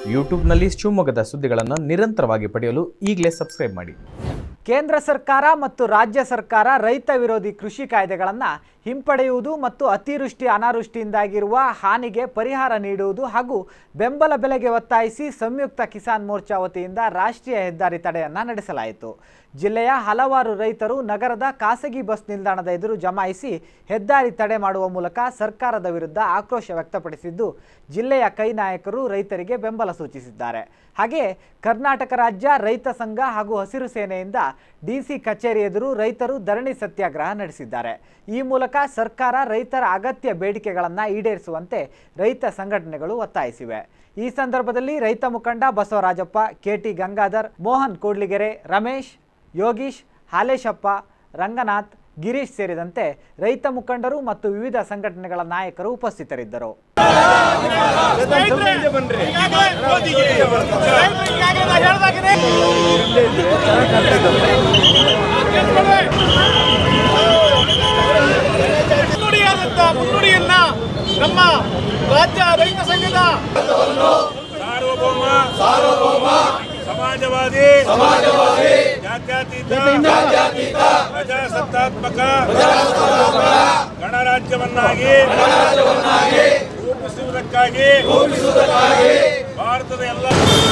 ಯೂಟ್ಯೂಬ್ನಲ್ಲಿ ಶಿವಮೊಗ್ಗದ ಸುದ್ದಿಗಳನ್ನು ನಿರಂತರವಾಗಿ ಪಡೆಯಲು ಈಗಲೇ ಸಬ್ಸ್ಕ್ರೈಬ್ ಮಾಡಿ ಕೇಂದ್ರ ಸರ್ಕಾರ ಮತ್ತು ರಾಜ್ಯ ಸರ್ಕಾರ ರೈತ ವಿರೋಧಿ ಕೃಷಿ ಕಾಯ್ದೆಗಳನ್ನು ಹಿಂಪಡೆಯುವುದು ಮತ್ತು ಅತಿವೃಷ್ಟಿ ಅನಾವೃಷ್ಟಿಯಿಂದಾಗಿರುವ ಹಾನಿಗೆ ಪರಿಹಾರ ನೀಡುವುದು ಹಾಗೂ ಬೆಂಬಲ ಬೆಲೆಗೆ ಒತ್ತಾಯಿಸಿ ಸಂಯುಕ್ತ ಕಿಸಾನ್ ಮೋರ್ಚಾ ವತಿಯಿಂದ ರಾಷ್ಟ್ರೀಯ ಹೆದ್ದಾರಿ ತಡೆಯನ್ನು ನಡೆಸಲಾಯಿತು ಜಿಲ್ಲೆಯ ಹಲವಾರು ರೈತರು ನಗರದ ಖಾಸಗಿ ಬಸ್ ನಿಲ್ದಾಣದ ಎದುರು ಜಮಾಯಿಸಿ ಹೆದ್ದಾರಿ ತಡೆ ಮಾಡುವ ಮೂಲಕ ಸರ್ಕಾರದ ವಿರುದ್ಧ ಆಕ್ರೋಶ ವ್ಯಕ್ತಪಡಿಸಿದ್ದು ಜಿಲ್ಲೆಯ ಕೈ ನಾಯಕರು ರೈತರಿಗೆ ಬೆಂಬಲ ಸೂಚಿಸಿದ್ದಾರೆ ಹಾಗೆ ಕರ್ನಾಟಕ ರಾಜ್ಯ ರೈತ ಸಂಘ ಹಾಗೂ ಹಸಿರು ಸೇನೆಯಿಂದ ಡಿಸಿ ಕಚೇರಿ ಎದುರು ರೈತರು ಧರಣಿ ಸತ್ಯಾಗ್ರಹ ನಡೆಸಿದ್ದಾರೆ ಈ ಮೂಲಕ ಸರ್ಕಾರ ರೈತರ ಅಗತ್ಯ ಬೇಡಿಕೆಗಳನ್ನು ಈಡೇರಿಸುವಂತೆ ರೈತ ಸಂಘಟನೆಗಳು ಒತ್ತಾಯಿಸಿವೆ ಈ ಸಂದರ್ಭದಲ್ಲಿ ರೈತ ಮುಖಂಡ ಬಸವರಾಜಪ್ಪ ಕೆಟಿ ಗಂಗಾಧರ್ ಮೋಹನ್ ಕೂಡ್ಲಿಗೆರೆ ರಮೇಶ್ ಯೋಗೀಶ್ ಹಾಲೇಶಪ್ಪ ರಂಗನಾಥ್ ಗಿರೀಶ್ ಸೇರಿದಂತೆ ರೈತ ಮುಖಂಡರು ಮತ್ತು ವಿವಿಧ ಸಂಘಟನೆಗಳ ನಾಯಕರು ಉಪಸ್ಥಿತರಿದ್ದರು ಮುನ್ನುಡಿಯಾದಂತ ಮುನ್ನುಡಿಯನ್ನ ನಮ್ಮ ರಾಜ್ಯ ರೈತ ಸಂಘದ ಸಾರ್ವಭೌಮ ಸಾರ್ವಭೌಮ ಸಮಾಜವಾದಿ ಸಮಾಜವಾದಿ ಜಾತ್ಯತೀತ ಜಾತ್ಯತೀತ ಪ್ರಜಾಸತ್ತಾತ್ಮಕ ಗಣರಾಜ್ಯವನ್ನಾಗಿ ಗಣರಾಜ್ಯವನ್ನಾಗಿ ರೂಪಿಸುವುದಕ್ಕಾಗಿ ರೂಪಿಸುವುದಕ್ಕಾಗಿ ಭಾರತದ ಎಲ್ಲ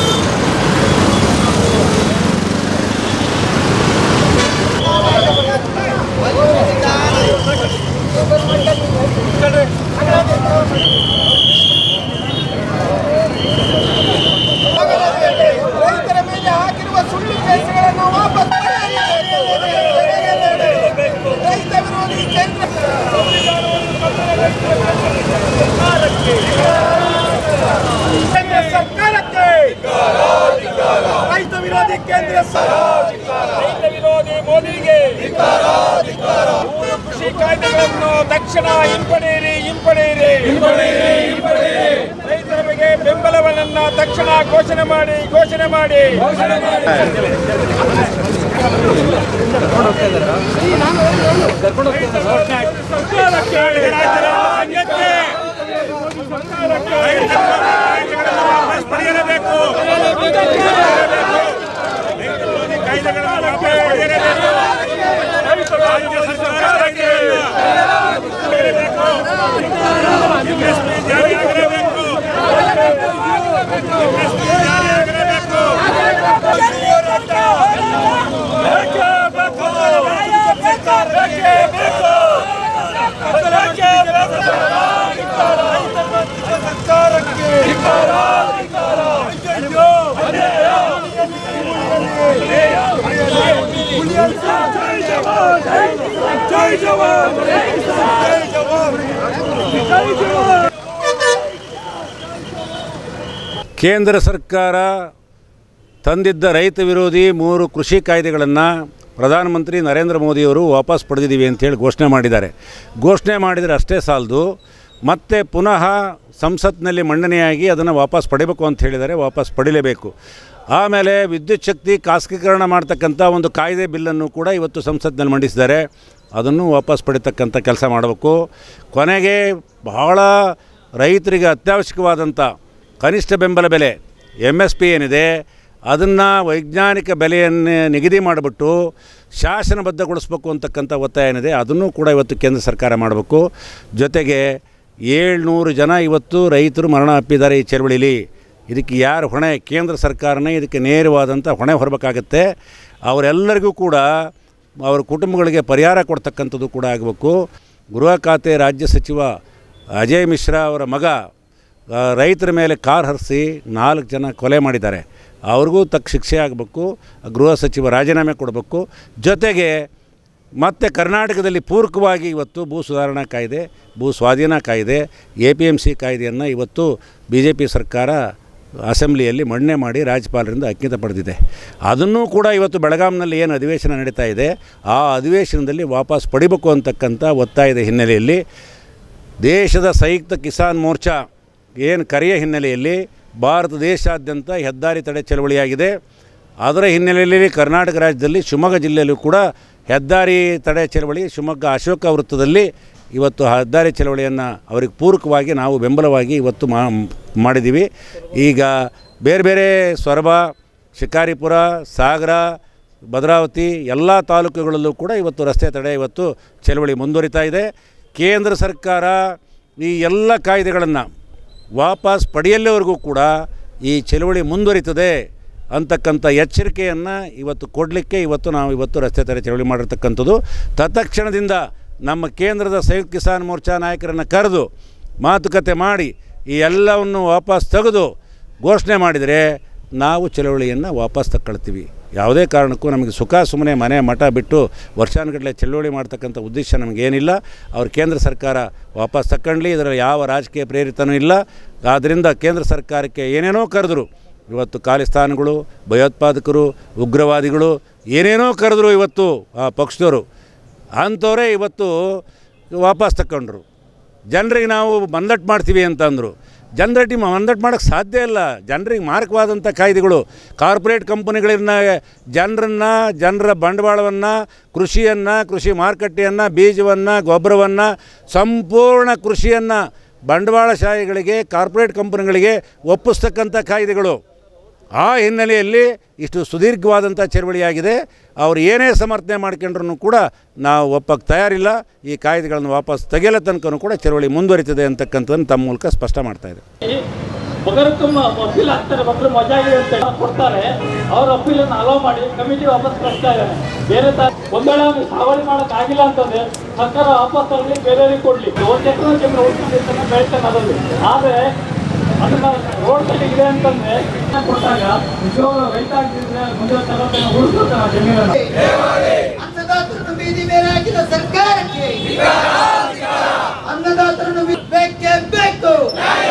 ರೈತರ ಮೇಲೆ ಹಾಕಿರುವ ಸುಳ್ಳು ಕೇಸುಗಳನ್ನು ವಾಪಸ್ ರೈತ ವಿರೋಧಿ ಕೇಂದ್ರ ಕೇಂದ್ರ ಸರ್ಕಾರಕ್ಕೆ ರೈತ ವಿರೋಧಿ ಕೇಂದ್ರ ಸರ್ಕಾರ ರೈತ ವಿರೋಧಿ ಮೋದಿಗೆ ಮೂರು ಕೃಷಿ ಕಾಯ್ದೆಗಳನ್ನು ತಕ್ಷಣ ಹಿಂಪಡೆಯಿರಿ ಹಿಂಪಡೆಯಿರಿ ರೈತರ ಬಗ್ಗೆ ಬೆಂಬಲವನ್ನ ತಕ್ಷಣ ಘೋಷಣೆ ಮಾಡಿ ಘೋಷಣೆ ಮಾಡಿ ಸರ್ಕಾರಕ್ಕೆ ರಾಜ್ಯದ ಸಂಘಕ್ಕೆ ಕಾಯ್ದೆಗಳನ್ನು ವಾಪಸ್ ಪಡೆಯಲೇಬೇಕು ರೈತ ವಿರೋಧಿ ಕಾಯ್ದೆಗಳನ್ನು ವಾಪಸ್ ಪಡೆಯಲೇಬೇಕು ರಾಜ್ಯ ಸರ್ಕಾರ ಕಾಯ್ದೆಯನ್ನು ಪಡೆಯಲೇಬೇಕು ಎಂಎಸ್ಪಿ ಜಾರಿಯಾಗಲೇಬೇಕು ಎಂಎಸ್ಪಿ ಜಾರಿಯಾಗಲೇಬೇಕು ಬೇಕೇ ಬೇಕು ಬೇಕೇ ಬೇಕು ಬೇಕೇ ಬೇಕು ಸರ್ಕಾರಕ್ಕೆ ಅಯ್ಯೋ ಜೈ ಜವಾನ್ ಜೈ ಜವಾನ್ ಜೈ ಜವಾನ್ ಕೇಂದ್ರ ಸರ್ಕಾರ ತಂದಿದ್ದ ರೈತ ವಿರೋಧಿ ಮೂರು ಕೃಷಿ ಕಾಯ್ದೆಗಳನ್ನು ಪ್ರಧಾನಮಂತ್ರಿ ನರೇಂದ್ರ ಮೋದಿಯವರು ವಾಪಸ್ ಪಡೆದಿದ್ದೀವಿ ಅಂತೇಳಿ ಘೋಷಣೆ ಮಾಡಿದ್ದಾರೆ ಘೋಷಣೆ ಮಾಡಿದರೆ ಅಷ್ಟೇ ಸಾಲದು ಮತ್ತೆ ಪುನಃ ಸಂಸತ್ನಲ್ಲಿ ಮಂಡನೆಯಾಗಿ ಅದನ್ನು ವಾಪಸ್ ಪಡಿಬೇಕು ಅಂತ ಹೇಳಿದರೆ ವಾಪಸ್ ಪಡಿಲೇಬೇಕು ಆಮೇಲೆ ವಿದ್ಯುತ್ ಶಕ್ತಿ ಖಾಸಗೀಕರಣ ಮಾಡ್ತಕ್ಕಂಥ ಒಂದು ಕಾಯ್ದೆ ಬಿಲ್ಲನ್ನು ಕೂಡ ಇವತ್ತು ಸಂಸತ್ನಲ್ಲಿ ಮಂಡಿಸಿದ್ದಾರೆ ಅದನ್ನು ವಾಪಸ್ ಪಡಿತಕ್ಕಂಥ ಕೆಲಸ ಮಾಡಬೇಕು ಕೊನೆಗೆ ಬಹಳ ರೈತರಿಗೆ ಅತ್ಯವಶ್ಯಕವಾದಂಥ ಕನಿಷ್ಠ ಬೆಂಬಲ ಬೆಲೆ ಎಮ್ ಎಸ್ ಪಿ ಏನಿದೆ ಅದನ್ನು ವೈಜ್ಞಾನಿಕ ಬೆಲೆಯನ್ನು ನಿಗದಿ ಮಾಡಿಬಿಟ್ಟು ಶಾಸನಬದ್ಧಗೊಳಿಸ್ಬೇಕು ಅಂತಕ್ಕಂಥ ಒತ್ತಾಯ ಏನಿದೆ ಅದನ್ನು ಕೂಡ ಇವತ್ತು ಕೇಂದ್ರ ಸರ್ಕಾರ ಮಾಡಬೇಕು ಜೊತೆಗೆ ಏಳ್ನೂರು ಜನ ಇವತ್ತು ರೈತರು ಮರಣ ಅಪ್ಪಿದ್ದಾರೆ ಈ ಚಳವಳಿಲಿ ಇದಕ್ಕೆ ಯಾರು ಹೊಣೆ ಕೇಂದ್ರ ಸರ್ಕಾರನೇ ಇದಕ್ಕೆ ನೇರವಾದಂಥ ಹೊಣೆ ಹೊರಬೇಕಾಗತ್ತೆ ಅವರೆಲ್ಲರಿಗೂ ಕೂಡ ಅವರ ಕುಟುಂಬಗಳಿಗೆ ಪರಿಹಾರ ಕೊಡ್ತಕ್ಕಂಥದ್ದು ಕೂಡ ಆಗಬೇಕು ಗೃಹ ಖಾತೆ ರಾಜ್ಯ ಸಚಿವ ಅಜಯ್ ಮಿಶ್ರಾ ಅವರ ಮಗ ಆ, ರೈತರ ಮೇಲೆ ಕಾರ್ ಹರಿಸಿ ನಾಲ್ಕು ಜನ ಕೊಲೆ ಮಾಡಿದ್ದಾರೆ ಅವ್ರಿಗೂ ತಕ್ಕ ಶಿಕ್ಷೆ ಆಗಬೇಕು ಗೃಹ ಸಚಿವ ರಾಜೀನಾಮೆ ಕೊಡಬೇಕು ಜೊತೆಗೆ ಮತ್ತು ಕರ್ನಾಟಕದಲ್ಲಿ ಪೂರಕವಾಗಿ ಇವತ್ತು ಭೂ ಸುಧಾರಣಾ ಕಾಯ್ದೆ ಭೂ ಸ್ವಾಧೀನ ಕಾಯ್ದೆ ಎ ಪಿ ಎಮ್ ಸಿ ಕಾಯ್ದೆಯನ್ನು ಇವತ್ತು ಬಿ ಜೆ ಪಿ ಸರ್ಕಾರ ಅಸೆಂಬ್ಲಿಯಲ್ಲಿ ಮಂಡನೆ ಮಾಡಿ ರಾಜ್ಯಪಾಲರಿಂದ ಅಂಕಿತ ಪಡೆದಿದೆ ಅದನ್ನೂ ಕೂಡ ಇವತ್ತು ಬೆಳಗಾಂನಲ್ಲಿ ಏನು ಅಧಿವೇಶನ ನಡೀತಾ ಇದೆ ಆ ಅಧಿವೇಶನದಲ್ಲಿ ವಾಪಸ್ ಪಡಿಬೇಕು ಅಂತಕ್ಕಂಥ ಒತ್ತಾಯದ ಹಿನ್ನೆಲೆಯಲ್ಲಿ ದೇಶದ ಸಂಯುಕ್ತ ಕಿಸಾನ್ ಮೋರ್ಚಾ ಏನು ಕರೆಯ ಹಿನ್ನೆಲೆಯಲ್ಲಿ ಭಾರತ ದೇಶಾದ್ಯಂತ ಹೆದ್ದಾರಿ ತಡೆ ಚಳವಳಿಯಾಗಿದೆ ಅದರ ಹಿನ್ನೆಲೆಯಲ್ಲಿ ಕರ್ನಾಟಕ ರಾಜ್ಯದಲ್ಲಿ ಶಿವಮೊಗ್ಗ ಜಿಲ್ಲೆಯಲ್ಲೂ ಕೂಡ ಹೆದ್ದಾರಿ ತಡೆ ಚಳವಳಿ ಶಿವಮೊಗ್ಗ ಅಶೋಕ ವೃತ್ತದಲ್ಲಿ ಇವತ್ತು ಹೆದ್ದಾರಿ ಚಳವಳಿಯನ್ನು ಅವರಿಗೆ ಪೂರಕವಾಗಿ ನಾವು ಬೆಂಬಲವಾಗಿ ಇವತ್ತು ಮಾ ಮಾಡಿದ್ದೀವಿ ಈಗ ಬೇರೆ ಬೇರೆ ಸೊರಬ ಶಿಕಾರಿಪುರ ಸಾಗರ ಭದ್ರಾವತಿ ಎಲ್ಲ ತಾಲೂಕುಗಳಲ್ಲೂ ಕೂಡ ಇವತ್ತು ರಸ್ತೆ ತಡೆ ಇವತ್ತು ಚಳವಳಿ ಮುಂದುವರಿತಾ ಇದೆ ಕೇಂದ್ರ ಸರ್ಕಾರ ಈ ಎಲ್ಲ ಕಾಯ್ದೆಗಳನ್ನು ವಾಪಸ್ ಪಡೆಯಲ್ಲಿವರೆಗೂ ಕೂಡ ಈ ಚಳವಳಿ ಮುಂದುವರಿತದೆ ಅಂತಕ್ಕಂಥ ಎಚ್ಚರಿಕೆಯನ್ನು ಇವತ್ತು ಕೊಡಲಿಕ್ಕೆ ಇವತ್ತು ನಾವು ಇವತ್ತು ರಸ್ತೆ ತಡೆ ಚಳವಳಿ ಮಾಡಿರ್ತಕ್ಕಂಥದ್ದು ತತ್ಕ್ಷಣದಿಂದ ನಮ್ಮ ಕೇಂದ್ರದ ಸಂಯುಕ್ತ ಕಿಸಾನ್ ಮೋರ್ಚಾ ನಾಯಕರನ್ನು ಕರೆದು ಮಾತುಕತೆ ಮಾಡಿ ಈ ಎಲ್ಲವನ್ನು ವಾಪಸ್ ತೆಗೆದು ಘೋಷಣೆ ಮಾಡಿದರೆ ನಾವು ಚಳವಳಿಯನ್ನು ವಾಪಸ್ ತಗೊಳ್ತೀವಿ ಯಾವುದೇ ಕಾರಣಕ್ಕೂ ನಮಗೆ ಸುಖ ಸುಮ್ಮನೆ ಮನೆ ಮಠ ಬಿಟ್ಟು ವರ್ಷಾನುಗಟ್ಟಲೆ ಚಳವಳಿ ಮಾಡ್ತಕ್ಕಂಥ ಉದ್ದೇಶ ನಮಗೇನಿಲ್ಲ ಅವ್ರು ಕೇಂದ್ರ ಸರ್ಕಾರ ವಾಪಸ್ ತಗೊಂಡ್ಲಿ ಇದರಲ್ಲಿ ಯಾವ ರಾಜಕೀಯ ಪ್ರೇರಿತನೂ ಇಲ್ಲ ಆದ್ದರಿಂದ ಕೇಂದ್ರ ಸರ್ಕಾರಕ್ಕೆ ಏನೇನೋ ಕರೆದ್ರು ಇವತ್ತು ಖಾಲಿಸ್ತಾನ್ಗಳು ಭಯೋತ್ಪಾದಕರು ಉಗ್ರವಾದಿಗಳು ಏನೇನೋ ಕರೆದ್ರು ಇವತ್ತು ಆ ಪಕ್ಷದವರು ಅಂಥವರೇ ಇವತ್ತು ವಾಪಸ್ ತಗೊಂಡ್ರು ಜನರಿಗೆ ನಾವು ಮಂದಟ್ ಮಾಡ್ತೀವಿ ಅಂತ ಅಂದರು ಜನರಟಿ ಮಂದಟ್ ಮಾಡೋಕ್ಕೆ ಸಾಧ್ಯ ಇಲ್ಲ ಜನರಿಗೆ ಮಾರಕವಾದಂಥ ಕಾಯ್ದೆಗಳು ಕಾರ್ಪೊರೇಟ್ ಕಂಪನಿಗಳನ್ನ ಜನರನ್ನು ಜನರ ಬಂಡವಾಳವನ್ನು ಕೃಷಿಯನ್ನು ಕೃಷಿ ಮಾರುಕಟ್ಟೆಯನ್ನು ಬೀಜವನ್ನು ಗೊಬ್ಬರವನ್ನು ಸಂಪೂರ್ಣ ಕೃಷಿಯನ್ನು ಬಂಡವಾಳಶಾಹಿಗಳಿಗೆ ಕಾರ್ಪೊರೇಟ್ ಕಂಪನಿಗಳಿಗೆ ಒಪ್ಪಿಸ್ತಕ್ಕಂಥ ಕಾಯ್ದೆಗಳು ಆ ಹಿನ್ನೆಲೆಯಲ್ಲಿ ಇಷ್ಟು ಸುದೀರ್ಘವಾದಂಥ ಚಳವಳಿಯಾಗಿದೆ ಅವರು ಏನೇ ಸಮರ್ಥನೆ ಮಾಡ್ಕೊಂಡ್ರೂ ಕೂಡ ನಾವು ಒಪ್ಪಕ್ಕೆ ತಯಾರಿಲ್ಲ ಈ ಕಾಯ್ದೆಗಳನ್ನು ವಾಪಸ್ ತೆಗೆಯಲ ತನಕನೂ ಕೂಡ ಚಳವಳಿ ಮುಂದುವರಿತದೆ ಅಂತಕ್ಕಂಥದ್ದನ್ನು ತಮ್ಮ ಮೂಲಕ ಸ್ಪಷ್ಟ ಮಾಡ್ತಾ ಇದೆ ಬಗರಕ್ಕಮ್ಮ ಅಪೀಲ್ ಹಾಕ್ತಾರೆ ಒಬ್ರು ಮಜಾಗಿ ಅಂತ ಕೊಡ್ತಾರೆ ಅವ್ರ ಅಪೀಲನ್ನು ಅಲೋ ಮಾಡಿ ಕಮಿಟಿ ವಾಪಸ್ ಕಳಿಸ್ತಾ ಇದ್ದಾರೆ ಬೇರೆ ತ ಒಂದ್ ವೇಳೆ ಅವ್ನಿಗೆ ಸಾವಳಿ ಮಾಡಕ್ ಆಗಿಲ್ಲ ಅಂತಂದ್ರೆ ಸರ್ಕಾರ ವಾಪಸ್ ತಗೊಳ್ಳಿ ಬೇರೆಯವ್ರಿಗೆ ಕೊಡ್ಲಿ ಒಂದ್ ಎಕರೆ ಜಮೀನು ಉಳ್ಕೊಂಡಿರ್ತಾನೆ ಬೆಳ್ತಾನೆ ಅದರಲ್ಲಿ ಆದ್ರೆ ಅದನ್ನ ರೋಡ್ ಸೈಡ್ ಇದೆ ಅಂತಂದ್ರೆ ಕೊಟ್ಟಾಗ ನಿಜವಾಗ್ಲೂ ರೈತ ಆಗ್ತಿದ್ರೆ ಮುಂದೆ ತಗೋತಾನೆ ಉಳಿಸ್ಕೊತಾನೆ ಆ ಜಮೀನನ್ನ ಅನ್ನದಾತರನ್ನು ಬೀದಿ ಮೇಲೆ ಹಾಕಿದ ಸರ್ಕಾರಕ್ಕೆ ಅನ್ನದಾತರನ್ನು ಬಿ- ಬೇಕೇ ಬೇಕು